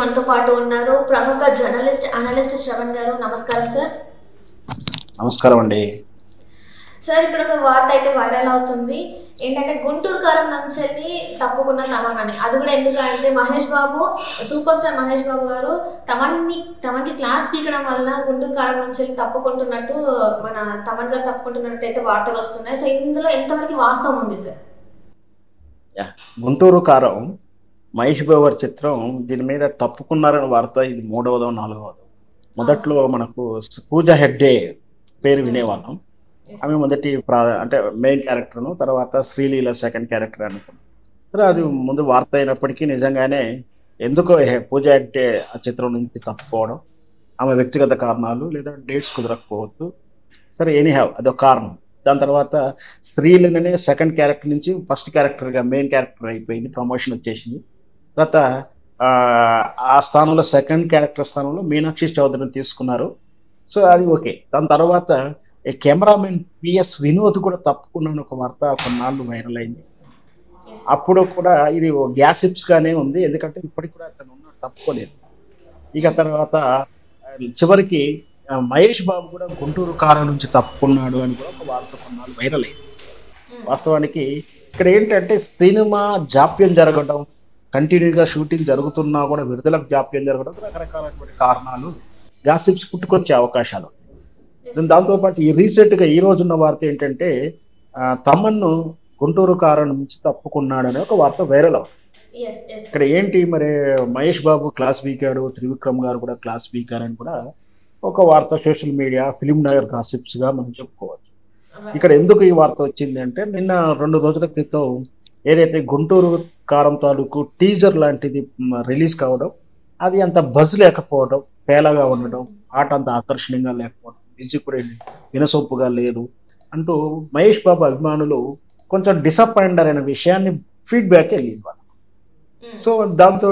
మనతో పాటు ఉన్నారు ప్రముఖ జర్నలిస్ట్ అనలిస్ట్ శ్రవణ్ గారు నమస్కారం సార్ నమస్కారం అండి సార్ ఇప్పుడు ఒక వార్త అయితే వైరల్ అవుతుంది ఏంటంటే గుంటూరు కారం నుంచి వెళ్ళి తప్పుకున్న తమన్ అని అది కూడా ఎందుకంటే మహేష్ బాబు సూపర్ స్టార్ మహేష్ బాబు గారు తమన్ని తమకి క్లాస్ పీకడం వల్ల గుంటూరు కారం నుంచి వెళ్ళి తప్పుకుంటున్నట్టు మన తమన్ గారు తప్పుకుంటున్నట్టు అయితే వార్తలు వస్తున్నాయి సో ఇందులో ఎంతవరకు వాస్తవం ఉంది సార్ యా, గుంటూరు కారం మహేష్ బాబు గారి చిత్రం దీని మీద తప్పుకున్నారని వార్త ఇది మూడవదో నాలుగవదో మొదట్లో మనకు పూజ హెగ్డే పేరు వినేవాళ్ళం ఆమె మొదటి ప్రా అంటే మెయిన్ క్యారెక్టర్ను తర్వాత శ్రీలీల సెకండ్ క్యారెక్టర్ అనుకున్నాం సరే అది ముందు వార్త అయినప్పటికీ నిజంగానే ఎందుకో హె- పూజ హెగ్డే ఆ చిత్రం నుంచి తప్పుకోవడం ఆమె వ్యక్తిగత కారణాలు లేదా డేట్స్ కుదరకపోవచ్చు సరే ఎనీ హ్యావ్ అదొక కారణం దాని తర్వాత స్త్రీలనే సెకండ్ క్యారెక్టర్ నుంచి ఫస్ట్ క్యారెక్టర్గా మెయిన్ క్యారెక్టర్ అయిపోయింది ప్రమోషన్ వచ్చేసింది తర్వాత ఆ, ఆ స్థానంలో సెకండ్ క్యారెక్టర్ స్థానంలో మీనాక్షి చౌదరిని తీసుకున్నారు సో అది ఓకే దాని తర్వాత ఈ కెమెరామెన్ పిఎస్ వినోద్ కూడా తప్పుకున్న ఒక వార్త కొన్నాళ్ళు వైరల్ అయింది అప్పుడు కూడా ఇది గ్యాసిప్స్ గానే ఉంది ఎందుకంటే ఇప్పటికి కూడా అతను ఉన్నాడు తప్పుకోలేదు ఇక తర్వాత ఆ, చివరికి ఆ, మహేష్ బాబు కూడా గుంటూరు కారం నుంచి తప్పుకున్నాడు అని కూడా ఒక వార్త కొన్నాళ్ళు వైరల్ అయింది వాస్తవానికి ఇక్కడ ఏంటంటే సినిమా జాప్యం జరగడం కంటిన్యూగా షూటింగ్ జరుగుతున్నా కూడా విడుదలకు జాప్యం జరగడం రకరకాలైనటువంటి కారణాలు గాసిప్స్ పుట్టుకొచ్చే అవకాశాలు దాని దాంతోపాటు ఈ రీసెంట్ గా ఈ రోజున్న వార్త ఏంటంటే ఆ, తమన్ను గుంటూరు కారం నుంచి తప్పుకున్నాడనే ఒక వార్త వైరల్ అవుతుంది ఎస్ ఎస్ ఇక్కడ ఏంటి మరి మహేష్ బాబు క్లాస్ వీకాడు త్రివిక్రమ్ గారు కూడా క్లాస్ వీకారు అని కూడా ఒక వార్త social media film Nagar gossips గా మనం చెప్పుకోవచ్చు ఇక్కడ ఎందుకు ఈ వార్త వచ్చింది అంటే నిన్న రెండు రోజుల క్రితం ఏదైతే గుంటూరు కారం తాలూకు టీజర్ లాంటిది రిలీజ్ కావడం అది అంత బజ్ లేకపోవడం పేలగా ఉండడం ఆట అంత ఆకర్షణీయంగా లేకపోవడం మ్యూజిక్ కూడా వినసొప్పుగా లేదు అంటూ మహేష్ బాబు అభిమానులు కొంచెం డిసప్పాయింట్ అయిన విషయాన్ని ఫీడ్బ్యాక్ వెళ్ళింది వాళ్ళకి. సో దాంతో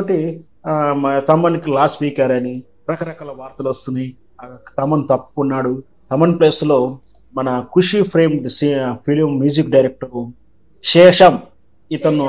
తమన్కి లాస్ స్పీకర్ అని రకరకాల వార్తలు వస్తున్నాయి ఆ తమన్ తప్పుకున్నాడు తమన్ ప్లేస్ లో మన Kushi fame film music director Hesham ఇతను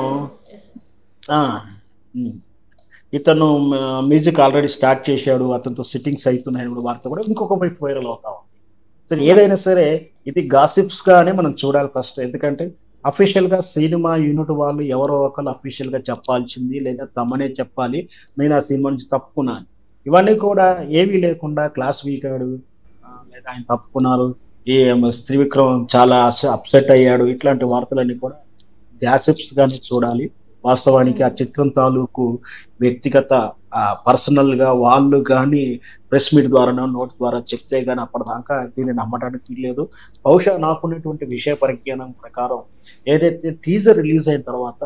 ఆ, ఉమ్. ఇతను మ్యూజిక్ ఆల్రెడీ స్టార్ట్ చేశాడు అతనితో సిట్టింగ్స్ అవుతున్నాయని కూడా వార్త కూడా ఇంకొక వైపు వైరల్ అవుతా ఉంది సరే ఏదైనా సరే ఇది గాసిప్స్ గానే మనం చూడాలి ఫస్ట్ ఎందుకంటే అఫీషియల్ గా సినిమా యూనిట్ వాళ్ళు ఎవరో ఒకరు అఫీషియల్ గా చెప్పాల్సింది లేదా తమనే చెప్పాలి నేను ఆ సినిమా నుంచి తప్పుకున్నాను ఇవన్నీ కూడా ఏమీ లేకుండా క్లాస్ వీకాడు ఆ, లేదా ఆయన తప్పుకున్నారు ఈ త్రివిక్రమ్ చాలా అప్సెట్ అయ్యాడు ఇట్లాంటి వార్తలన్నీ కూడా గ్యాసిప్స్ గానే చూడాలి వాస్తవానికి ఆ చిత్రం తాలూకు వ్యక్తిగత పర్సనల్ గా వాళ్ళు కానీ ప్రెస్ మీట్ ద్వారానో నోట్ ద్వారా చెప్తే గానీ అప్పటిదాకా దీన్ని నమ్మడానికి లేదు బహుశా నాకున్నటువంటి విషయ పరిజ్ఞానం ప్రకారం ఏదైతే టీజర్ రిలీజ్ అయిన తర్వాత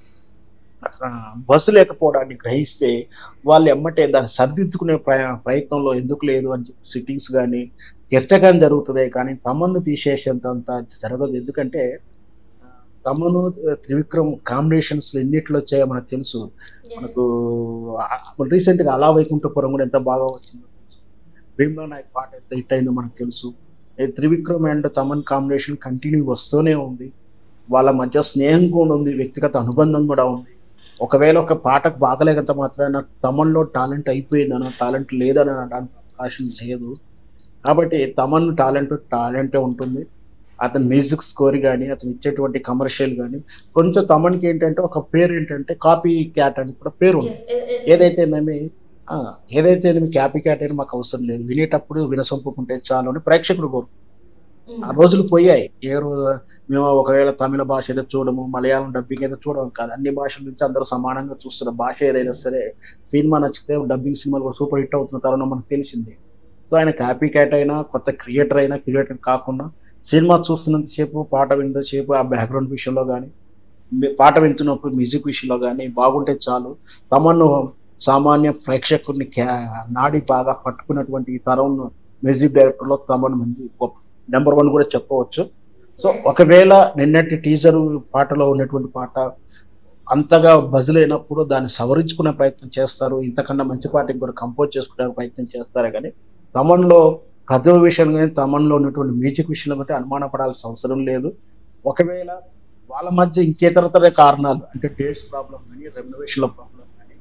ఆ, బస్సు లేకపోవడాన్ని గ్రహిస్తే వాళ్ళు ఎమ్మటే దాన్ని సరిదిద్దుకునే ప్రయ- ప్రయత్నంలో ఎందుకు లేదు అని చెప్పి సిట్టింగ్స్ కానీ చర్చ కానీ జరుగుతుంది కానీ తమను తీసేసేంత అంత జరగదు ఎందుకంటే ఆ, తమను ఆ, త్రివిక్రమ్ కాంబినేషన్స్ ఎన్నిట్లో వచ్చాయో మనకు తెలుసు మనకు రీసెంట్ గా అలా వైకుంఠపురం కూడా ఎంత బాగా వచ్చిందో తెలుసు భీమ్లా నాయక్ పాట ఎంత హిట్ అయిందో మనకు తెలుసు ఈ Trivikram and Thaman combination continue వస్తూనే ఉంది వాళ్ళ మధ్య స్నేహం కూడా ఉంది వ్యక్తిగత అనుబంధం కూడా ఉంది ఒకవేళ ఒక పాటకు బాగలేకంత మాత్రాన తమన్లో టాలెంట్ అయిపోయిందనో టాలెంట్ లేదని అనడానికి అవకాశం లేదు కాబట్టి తమన్ టాలెంట్ టాలెంటే ఉంటుంది అతని మ్యూజిక్ స్కోర్ కానీ అతను ఇచ్చేటువంటి కమర్షియల్ కానీ కొంచెం తమన్కి ఏంటంటే ఒక పేరు ఏంటంటే కాపీ క్యాట్ అని కూడా పేరు ఉంది ఏదైతేనేమి ఆ, ఏదైతేనేమి క్యాపీ క్యాట్ అని మాకు అవసరం లేదు వినేటప్పుడు వినసొంపుకుంటే చాలు అని ప్రేక్షకుడు కోరు ఆ రోజులు పోయాయి ఏ రోజు మేము ఒకవేళ తమిళ భాష ఏదో చూడము మలయాళం డబ్బింగ్ ఏదో చూడడం కాదు అన్ని భాషల నుంచి అందరూ సమానంగా చూస్తున్న భాష ఏదైనా సరే సినిమా నచ్చితే డబ్బింగ్ సినిమాలు కూడా సూపర్ హిట్ అవుతున్న తరుణం మనకు తెలిసింది సో ఆయన కాపీ క్యాట్ అయినా కొత్త క్రియేటర్ అయినా క్రియేటర్ కాకుండా సినిమా చూస్తున్నంతసేపు పాట విన్నంతసేపు ఆ బ్యాక్గ్రౌండ్ విషయంలో కానీ పాట వింటున్నప్పుడు మ్యూజిక్ విషయంలో కానీ బాగుంటే చాలు తమను సామాన్య ప్రేక్షకుడిని క్యా- నాడి బాగా పట్టుకున్నటువంటి ఈ తరం మ్యూజిక్ డైరెక్టర్లో తమను మంది నెంబర్ వన్ కూడా చెప్పవచ్చు సో ఒకవేళ నిన్నటి టీజర్ పాటలో ఉన్నటువంటి పాట అంతగా బజులైనప్పుడు దాన్ని సవరించుకునే ప్రయత్నం చేస్తారు ఇంతకన్నా మంచి పాటకి కూడా కంపోజ్ చేసుకునే ప్రయత్నం చేస్తారు కానీ తమన్లో కథ విషయం కానీ తమన్లో ఉన్నటువంటి మ్యూజిక్ విషయంలో బట్టి అనుమానపడాల్సిన అవసరం లేదు ఒకవేళ వాళ్ళ మధ్య ఇంకేతరతర కారణాలు అంటే డేట్స్ ప్రాబ్లం కానీ రెమ్యునరేషన్ల ప్రాబ్లం కానీ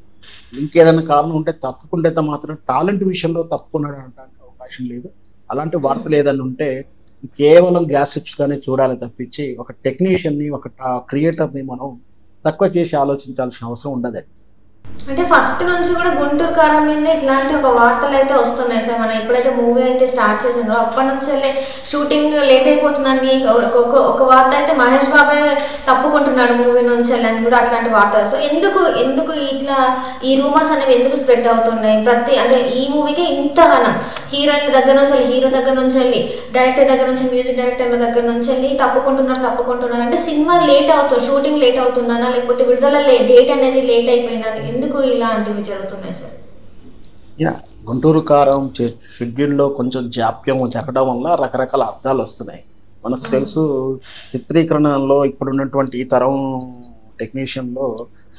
ఇంకేదైనా కారణం ఉంటే తప్పుకుంటే మాత్రం టాలెంట్ విషయంలో తప్పుకున్నాడు అనడానికి అవకాశం లేదు అలాంటి వార్తలు ఏదైనా ఉంటే కేవలం గ్యాసిప్స్ గానే చూడాలి తప్పించి ఒక టెక్నీషియన్ ని ఒక క్రియేటర్ ని మనం తక్కువ చేసి ఆలోచించాల్సిన అవసరం ఉండదు అంటే ఫస్ట్ నుంచి కూడా గుంటూరు కారం మీద ఇట్లాంటి ఒక వార్తలు అయితే వస్తున్నాయి సార్ మనం ఎప్పుడైతే మూవీ అయితే స్టార్ట్ చేసిందో అప్పటి నుంచి వెళ్ళి షూటింగ్ లేట్ అయిపోతుందని ఒక- ఒక- ఒక వార్త అయితే మహేష్ బాబే తప్పుకుంటున్నాడు మూవీ నుంచి వెళ్ళి అని కూడా అట్లాంటి వార్తలు సో ఎందుకు ఎందుకు ఇట్లా ఈ రూమర్స్ అనేవి ఎందుకు స్ప్రెడ్ అవుతున్నాయి ప్రతి అంటే ఈ మూవీకి ఇంతగానం హీరోయిన్ దగ్గర నుంచి వెళ్ళి హీరో దగ్గర నుంచి వెళ్ళి డైరెక్టర్ దగ్గర నుంచి మ్యూజిక్ డైరెక్టర్ దగ్గర నుంచి వెళ్ళి తప్పుకుంటున్నారు తప్పుకుంటున్నారు అంటే సినిమా లేట్ అవుతుంది షూటింగ్ లేట్ అవుతుందనా లేకపోతే విడుదల డేట్ అనేది లేట్ అయిపోయిందని ఎందుకు ఇలాంటివి జరుగుతున్నాయి సార్ యా గుంటూరు కారం షెడ్యూల్లో కొంచెం జాప్యం జరగడం వల్ల రకరకాల అర్థాలు వస్తున్నాయి మనకు తెలుసు చిత్రీకరణలో ఇప్పుడున్నటువంటి ఈ తరం టెక్నీషియన్లో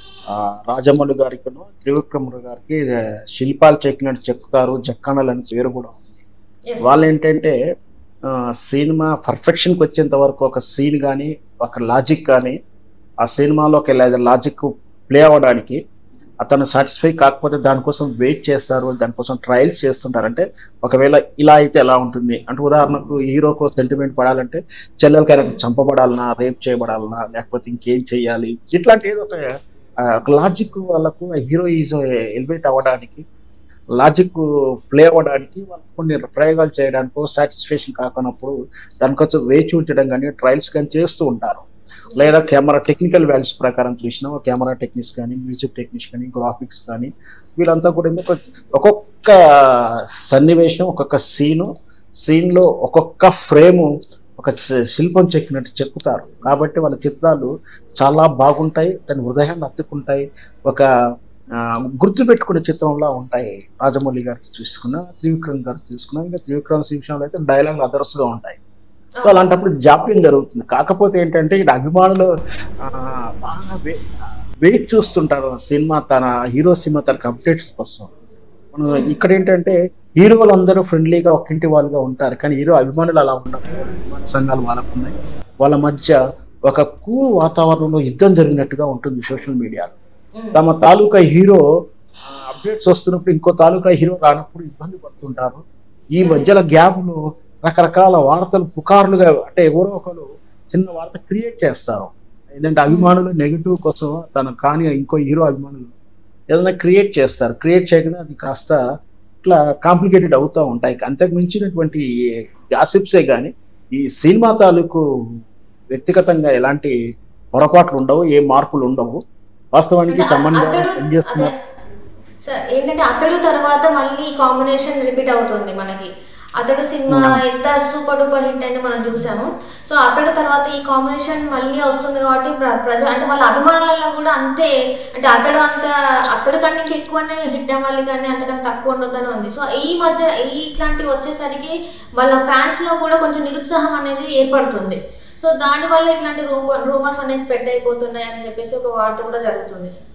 రాజమౌళి గారికి త్రివిక్రముడు గారికి ఇది శిల్పాలు చెక్కినట్టు చెక్కుతారు జక్కణలు అని పేరు కూడా ఉంది Yes. వాళ్ళు ఏంటంటే ఆ, సినిమా పర్ఫెక్షన్కి వచ్చేంత వరకు ఒక సీన్ కానీ ఒక లాజిక్ కానీ ఆ సినిమాలో ఒక లాజిక్ ప్లే అవ్వడానికి అతను సాటిస్ఫై కాకపోతే దానికోసం వెయిట్ చేస్తారు దానికోసం ట్రయల్స్ చేస్తుంటారు అంటే ఒకవేళ ఇలా అయితే ఎలా ఉంటుంది అంటే ఉదాహరణకు హీరోకు సెంటిమెంట్ పడాలంటే చెల్లెల క్యారెక్టర్ చంపబడాలనా రేప్ చేయబడాలనా లేకపోతే ఇంకేం చేయాలి ఇట్లాంటి ఏదో ఒక ఆ, ఒక లాజిక్ వాళ్ళకు హీరోయిజం ఎలివేట్ అవ్వడానికి లాజిక్ ప్లే అవ్వడానికి వాళ్ళు కొన్ని ప్రయోగాలు చేయడానికో సాటిస్ఫాక్షన్ కాకున్నప్పుడు దానికోసం వేచి ఉంచడం కానీ ట్రయల్స్ కానీ చేస్తూ ఉంటారు లేదా కెమెరా టెక్నికల్ వాల్యూస్ ప్రకారం చూసినా కెమెరా టెక్నిక్స్ కానీ మ్యూజిక్ టెక్నిక్స్ కానీ గ్రాఫిక్స్ కానీ వీళ్ళంతా కూడా ఎందుకు ఒక్కొక్క సన్నివేశం ఒక్కొక్క సీను సీన్లో ఒక్కొక్క ఫ్రేము ఒక శి- శిల్పం చెక్కినట్టు చెక్కుతారు కాబట్టి వాళ్ళ చిత్రాలు చాలా బాగుంటాయి దాని హృదయాన్ని అత్తుకుంటాయి ఒక ఆ, గుర్తుపెట్టుకునే చిత్రంలా ఉంటాయి రాజమౌళి గారు చూసుకున్నా త్రివిక్రమ్ గారు చూసుకున్నా ఇంకా త్రివిక్రమ్ విషయంలో అయితే డైలాగ్ అదర్స్గా ఉంటాయి సో అలాంటప్పుడు జాప్యం జరుగుతుంది కాకపోతే ఏంటంటే ఇక్కడ అభిమానులు ఆ, బాగా వే- వెయిట్ చూస్తుంటారు సినిమా తన హీరో సినిమా తన అప్డేట్స్ కోసం మనం ఇక్కడ ఏంటంటే హీరోలు అందరూ ఫ్రెండ్లీగా ఒక్కింటి వాళ్ళుగా ఉంటారు కానీ హీరో అభిమానులు అలా ఉండరు అభిమాన సంఘాలు వాళ్ళకు ఉన్నాయి వాళ్ళ మధ్య ఒక కూల్ వాతావరణంలో యుద్ధం జరిగినట్టుగా ఉంటుంది సోషల్ మీడియాలో Mm. తమ తాలూకా హీరో అప్డేట్స్ వస్తున్నప్పుడు ఇంకో తాలూకా హీరో రానప్పుడు ఇబ్బంది పడుతుంటారు ఈ మధ్యలో గ్యాప్లు రకరకాల వార్తలు పుకార్లుగా అంటే ఎవరో ఒకరు చిన్న వార్త క్రియేట్ చేస్తారు ఏంటంటే అభిమానులు నెగిటివ్ కోసం తన కాని ఇంకో హీరో అభిమానులు ఏదైనా క్రియేట్ చేస్తారు క్రియేట్ చేయగానే అది కాస్త ఇట్లా కాంప్లికేటెడ్ అవుతూ ఉంటాయి అంతకు మించినటువంటి గాసిప్సే కానీ ఈ సినిమా తాలూకు వ్యక్తిగతంగా ఎలాంటి పొరపాట్లు ఉండవు ఏ మార్పులు ఉండవు వాస్తవానికి అంటే సంబంధం అతడు పనిచేస్తున్న అదే సార్ ఏంటంటే అతడు తర్వాత మళ్ళీ కాంబినేషన్ రిపీట్ అవుతుంది మనకి అతడు సినిమా ఎంత సూపర్ డూపర్ హిట్ అయితే మనం చూసాము సో అతడు తర్వాత ఈ కాంబినేషన్ మళ్ళీ వస్తుంది కాబట్టి ప్ర- ప్రజ అంటే వాళ్ళ అభిమానులలో కూడా అంతే అంటే అతడు అంత అతడు కన్నా ఇంకా ఎక్కువనే హిట్ అవ్వాలి కానీ అంతకన్నా తక్కువ ఉండొద్దని ఉంది సో ఈ మధ్య ఈ ఇట్లాంటివి వచ్చేసరికి వాళ్ళ ఫ్యాన్స్ లో కూడా కొంచెం నిరుత్సాహం అనేది ఏర్పడుతుంది సో దానివల్ల ఇట్లాంటి రూమర్ రూమర్స్ అనేవి స్ప్రెడ్ అయిపోతున్నాయి అని చెప్పేసి ఒక వార్త కూడా జరుగుతుంది సార్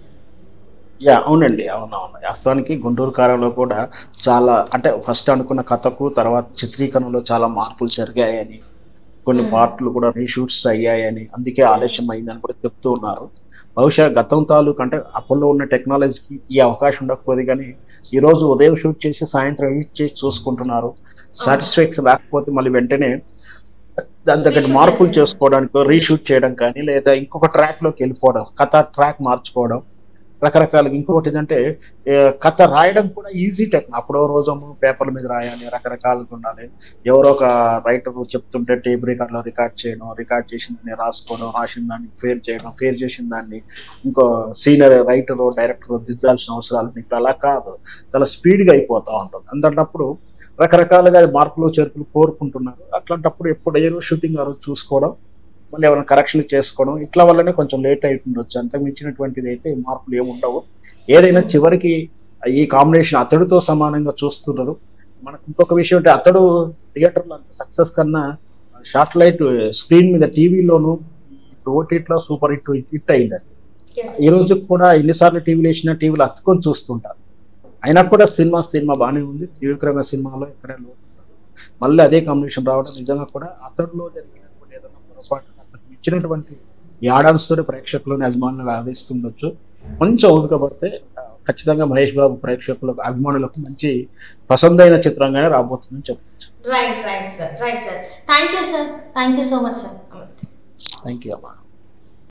యా అవునండి అవునవును వాస్తవానికి గుంటూరు కారంలో కూడా చాలా అంటే ఫస్ట్ అనుకున్న కథకు తర్వాత చిత్రీకరణలో చాలా మార్పులు జరిగాయని కొన్ని పార్ట్లు కూడా రీషూట్స్ అయ్యాయని అందుకే ఆలస్యం అయిందని కూడా చెప్తూ ఉన్నారు బహుశా గతం తాలూకు అంటే అప్పట్లో ఉన్న టెక్నాలజీకి ఈ అవకాశం ఉండకపోతే కానీ ఈ రోజు ఉదయం షూట్ చేసి సాయంత్రం ఎడిట్ చేసి చూసుకుంటున్నారు సాటిస్ఫాక్షన్ రాకపోతే మళ్ళీ వెంటనే దాని దగ్గర Reshoot మార్పులు చేస్తారు. చేసుకోవడానికి రీషూట్ చేయడం కానీ లేదా ఇంకొక ట్రాక్ లోకి వెళ్ళిపోవడం కథ ట్రాక్ మార్చుకోవడం రకరకాలుగా ఇంకొకటి ఏంటంటే ఏ, కథ రాయడం కూడా ఈజీ టెక్ అప్పుడో రోజు పేపర్ల మీద రాయాలి రకరకాలుగా ఉండాలి ఎవరో ఒక రైటర్ చెప్తుంటే టేప్ రికార్డ్ లో రికార్డ్ చేయడం రికార్డ్ చేసిన దాన్ని రాసుకోవడం రాసిన దాన్ని ఫేర్ చేయడం ఫేర్ చేసిన దాన్ని ఇంకో సీనియర్ రైటర్ డైరెక్టర్ దిద్దాల్సిన అవసరాలు ఇప్పుడు అలా కాదు చాలా స్పీడ్ గా అయిపోతా ఉంటుంది అందున్నప్పుడు రకరకాలుగా మార్పులు చేర్పులు కోరుకుంటున్నారు అట్లాంటప్పుడు ఎప్పుడు ఏ రోజు షూటింగ్ ఆ రోజు చూసుకోవడం మళ్ళీ ఏమైనా కరెక్షన్లు చేసుకోవడం ఇట్లా వల్లనే కొంచెం లేట్ అయిపోవచ్చు అంతకు మించినటువంటిది అయితే మార్పులు ఏమి ఉండవు ఏదైనా చివరికి ఈ కాంబినేషన్ అతడితో సమానంగా చూస్తున్నారు మనకు ఇంకొక విషయం అంటే అతడు థియేటర్లో అంత సక్సెస్ కన్నా షార్ట్ స్క్రీన్ మీద టీవీలోను ఓటీట్లో సూపర్ హిట్ హిట్ అయింది అది ఎస్ ఈ రోజు కూడా ఎన్నిసార్లు టీవీలు వేసినా టీవీలో అత్తుకొని చూస్తుంటారు అయినా కూడా సినిమా సినిమా బాగానే ఉంది త్రివిక్రమ సినిమాలో ఎక్కడే లోటు ఉండదు. మళ్ళీ అదే కాంబినేషన్ రావడం నిజంగా కూడా అతడిలో జరిగినటువంటి ఏదైనా పొరపాటు అతనికి ఇచ్చినటువంటి ఈ ఆడాన్స్ తోటి ప్రేక్షకులని అభిమానులు ఆదేస్తుండొచ్చు కొంచెం ఓపిక పడితే ఆ, ఖచ్చితంగా మహేష్ బాబు ప్రేక్షకులకు అభిమానులకు మంచి పసందైన చిత్రంగానే రాబోతుందని చెప్పచ్చు right right sir right sir thank you sir thank you so much sir నమస్తే థ్యాంక్ యూ అమ్మా